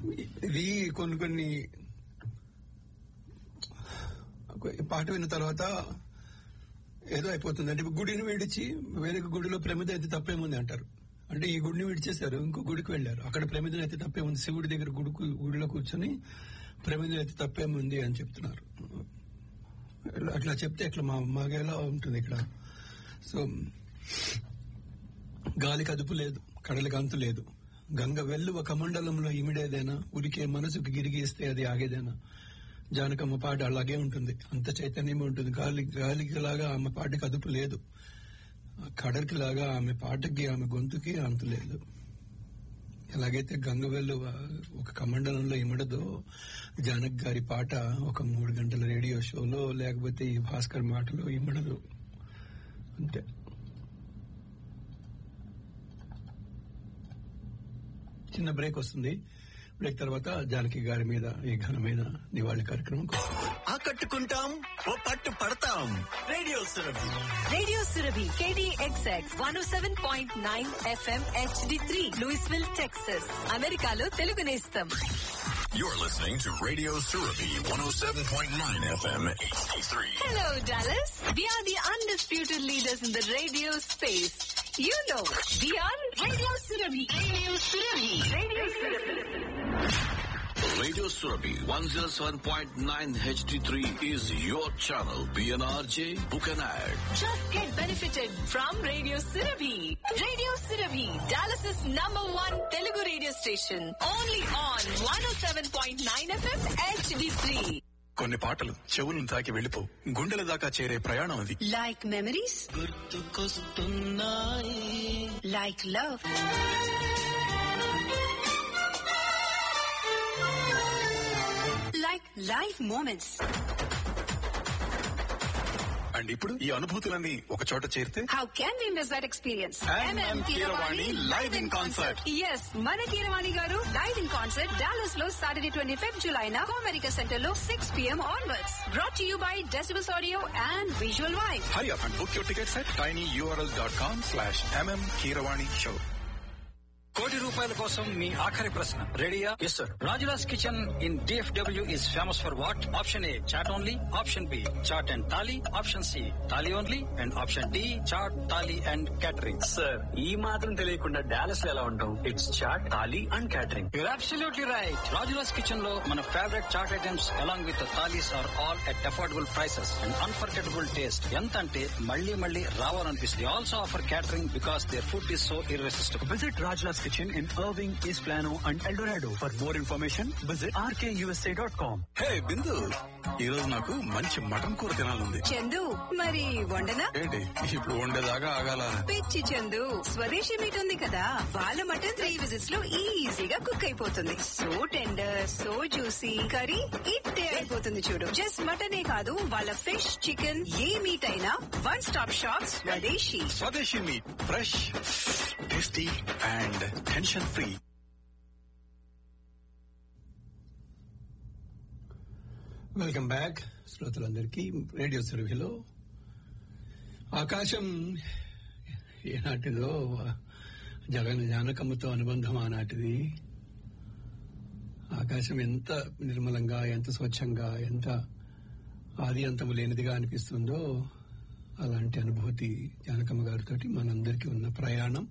ఇది కొన్ని కొన్ని పాట విన్న తర్వాత ఏదో అయిపోతుంది అంటే ఇప్పుడు గుడిని విడిచి వేరే గుడిలో ప్రమిద అయితే తప్పేముంది అంటారు అంటే ఈ గుడిని విడిచేశారు ఇంకో గుడికి వెళ్ళారు అక్కడ ప్రమిదన అయితే తప్పేముంది శివుడి దగ్గర గుడికి గుడిలో కూర్చొని ప్రమిదన అయితే తప్పేముంది అని చెప్తున్నారు అట్లా చెప్తే ఇట్లా మా మాగేలా ఉంటుంది ఇక్కడ సో గాలికి అదుపు లేదు కడలికి అంతు లేదు గంగ వెల్లువ కమండలంలో ఇమిడేదేనా ఉరికే మనసుకు గిరిగేస్తే అది ఆగేదేనా జానకమ్మ పాట అలాగే ఉంటుంది అంత చైతన్యమే ఉంటుంది గాలి గాలికి లాగా ఆమె పాటకి అదుపు లేదు కడలికి లాగా ఆమె పాటకి ఆమె గొంతుకి అంతు లేదు ఎలాగైతే గంగ వెల్లువ ఒక కమండలంలో ఇమడదో జానక్ గారి పాట ఒక మూడు గంటల రేడియో షోలో లేకపోతే ఈ భాస్కర్ మాటలో ఇమడదు అంతే చిన్న బ్రేక్ వస్తుంది బ్రేక్ తర్వాత జానకి గారి మీద ఈ ఘనమైన నివాళి కార్యక్రమం వస్తుంది ఆకట్టుకుంటాం ఓ పట్టు పడతాం radio Surabhi radio Surabhi KDXX one seven point nine FM HD three Louisville Texas అమెరికాలో తెలుగు నేస్తం You're listening to Radio Surabi 107.9 FM HD3. Hello, Dallas. We are the undisputed leaders in the radio space. You know, we are Radio Surabhi. Radio Surabhi. Radio Radio Surabi 107.9 HD3 is your channel. PNRJ, book an ad. Just get benefited from Radio Surabhi. Radio Surabhi, Dallas's number one Telugu radio station. Only on 107.9 FM HD3. కొన్ని పాటలు చెవులను తాకి వెళ్ళిపో గుండెల దాకా చేరే ప్రయాణం అది Like memories, గుర్తుకొస్తున్నాయి like love. Like life moments. And ఇప్పుడు ఈ అనుభూతులన్నీ ఒక చోట చేరితే How can we miss that experience? MM Keeravani live in concert. Yes మన Keeravani garu live in concert Dallas లో సాటర్డే ట్వంటీ ఫిఫ్త్ జులై నా అమెరికా సెంటర్ లో six PM onwards brought you by decibels audio and visual wife hurry up and book your tickets at tiny URL dot com slash MM Keeravani show కోటి రూపాయల కోసం మీ ఆఖరి ప్రశ్న రెడీయా yes sir Rajula's kitchen in DFW is famous for what option A chaat only option B chat and thali option C thali only and option D chaat thali and catering sir ఈ మాత్రం తెలియకుండా డాలస్ లో ఎలా ఉంటాం it's chaat thali and catering you're absolutely right Rajula's kitchen లో మన favourite chaat items along with thalis are all at affordable prices and unforgettable taste ఎంత అంటే మళ్ళీ మళ్ళీ రావాలనిపిస్తుంది also offer catering because their food is so irresistible visit Rajula's kitchen in Irving East Plano and Eldorado for more information visit RKUSA dot com hey Bindu ఈ రోజు నాకు మంచి mutton కూర తినాలంది చందు మరి వండనా ఏంటి ఇప్పుడు వండేదాకా ఆగాల పిచ్చి చందు స్వదేశీ మీట్ ఉంది కదా వాళ్ళ మటన్ త్రీ విజిట్స్ లో ఈజీగా కుక్ అయిపోతుంది so tender so juicy curry ఇట్టే అయిపోతుంది చూడు జస్ట్ మటనే కాదు వాళ్ళ ఫిష్ చికెన్ ఏ మీట్ అయినా one stop shop Swadeshi Swadeshi meat fresh tasty and tension free welcome back శ్రోతలందరికీ రేడియో సర్వీలో ఆకాశం ఏనాటిదో జగన్ జానకమ్మతో అనుబంధం ఆనాటిది ఆకాశం ఎంత నిర్మలంగా ఎంత స్వచ్ఛంగా ఎంత ఆది అంతము లేనిదిగా అనిపిస్తుందో అలాంటి అనుభూతి జానకమ్మ గారితో మనందరికీ ఉన్న ప్రయాణం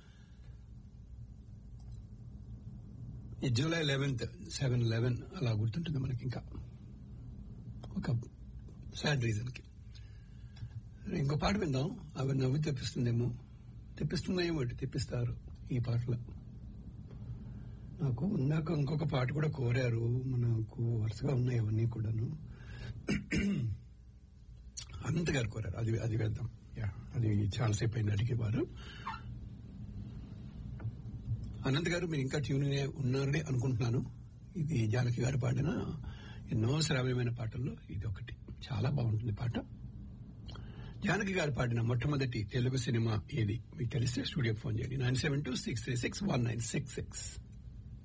ఈ జూలై లెవెన్త్ సెవెన్ లెవెన్ అలా గుర్తుంటుంది మనకి ఇంకా ఒక సాడ్ రీజన్ కి ఇంకో పాట విందాం అవి నవ్వు తెప్పిస్తుందేమో తెప్పిస్తున్నాయేమో ఇటు తెప్పిస్తారు ఈ పాటలో నాకు ఇందాక ఇంకొక పాట కూడా కోరారు మనకు వరుసగా ఉన్నాయి అవన్నీ కూడాను అనంత్ గారు కోరారు అది అది వేద్దాం యా అది చాలాసేపు అయిన అడిగేవారు అనంత్ గారు మీరు ఇంకా ట్యూన్ ఉన్నారని అనుకుంటున్నాను ఇది జానకి గారు పాడిన ఎన్నో శ్రావ్యమైన పాటల్లో ఇది ఒకటి చాలా బాగుంటుంది పాట జానకి గారు పాడిన మొట్టమొదటి తెలుగు సినిమా ఏది మీకు తెలిస్తే స్టూడియో ఫోన్ చేయండి nine seven two six three six one nine six six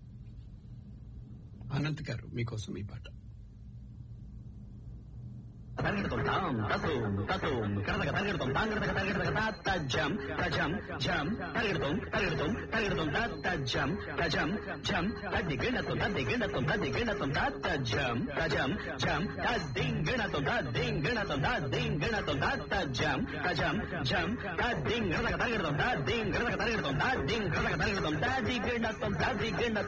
Anant garu మీకోసం ఈ పాట తరగడతాం తాం తతుం తతుం కరదక తరగడతాం తాంగడక తరగడక తాత జం తజం జం తరగడతాం తరగడతాం తరగడతాం తాత జం తజం జం తద్ది గిణతం తద్ది గిణతం తద్ది గిణతం తాత జం తజం జం తద్దిం గిణతం తద్దిం గిణతం తద్దిం గిణతం తాత జం తజం జం తద్దిం గడక తరగడతాం తద్దిం గడక తరగడతాం తద్దిం గడక తరగడతాం తద్ది గిణతం తద్ది గిణతం